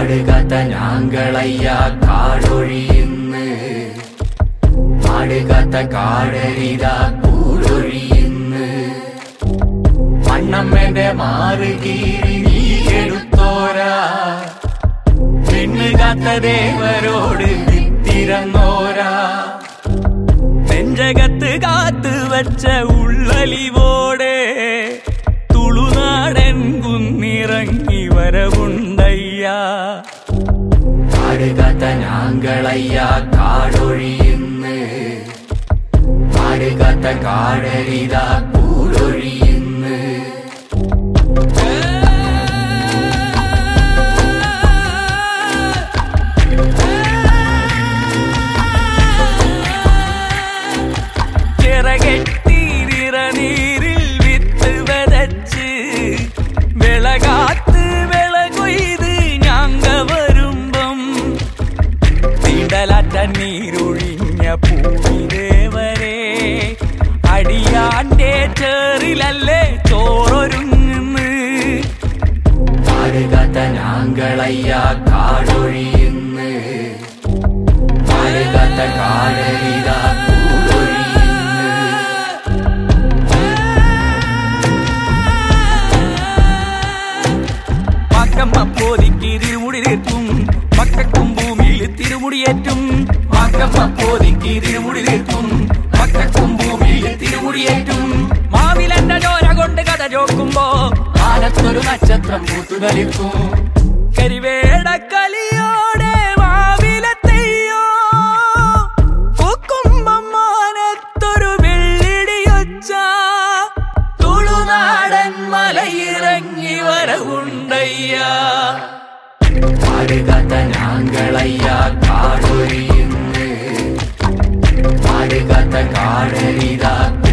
പാടുകാത്ത ഞാങ്കളയ്യ കാടൊഴിയുന്ന് പാടുകാത്ത കാടരിത കൂടൊഴിയുന്ന് മണ്ണമ്മന്റെ മാറുകീറി നീ എടുത്തോരാ പെണ്ണുകാത്ത ദേവരോട് വിത്തിരന്നോരാ നെഞ്ചകത്ത് കാത്തു വച്ച ഉള്ളലിവോടെ തുളുനാടൻ കുന്നിറങ്ങി വരവുണ്ടയ്യ പാടുകാത്ത ഞാങ്കളയ്യ കാടൊഴിയുന്ന് പാടുകാത്ത കാടരിത കൂടൊഴിയുന്ന് ചിറകെട്ടിരിറ നീരിൽ വിത്ത് വിതച്ച് വിളകാത്ത് വിള കൊയ്ത് ഞാങ്ക വരുമ്പം തീണ്ടലാറ്റ നീരൊഴിഞ്ഞ പൂവിദേവരെ അടിയാന്റെ ചേറിലല്ലേ ചോറൊരുങ്ങുന്ന് പാടുകാത്ത ഞാങ്കളയ്യ കാടൊഴിയുന്ന് പാടുകാത്ത കാടരിത കൂടൊഴിയുന്ന് മക്കമ്മ പോതിക്ക് തിരുമുടി തീർക്കും മക്കൾക്കും ഭൂമിയിൽ തിരുമുടിയേറ്റും മക്കമ്മ പോതിക്ക് തിരുമുടി തീർക്കും മക്കൾക്കും ഭൂമിയിൽ തിരുമുടിയേറ്റും മാവിലെന്റെ ചോര കൊണ്ട് കഥ ചോക്കുമ്പോ മാനത്തൊരു നക്ഷത്രം പൂത്തുകളിക്കും കരിവേട കലിയോടെ മാവിലെത്തെയ്യോ പൂക്കുമ്പം മാനത്തൊരു വെള്ളിടിയൊച്ച തുളുനാടൻ മലയിറങ്ങി വരവുണ്ടയ്യ പാടുകാത്ത ഞാങ്കളയ്യ കാടൊഴിയുന്ന് പാടുകാത്ത കാടരിത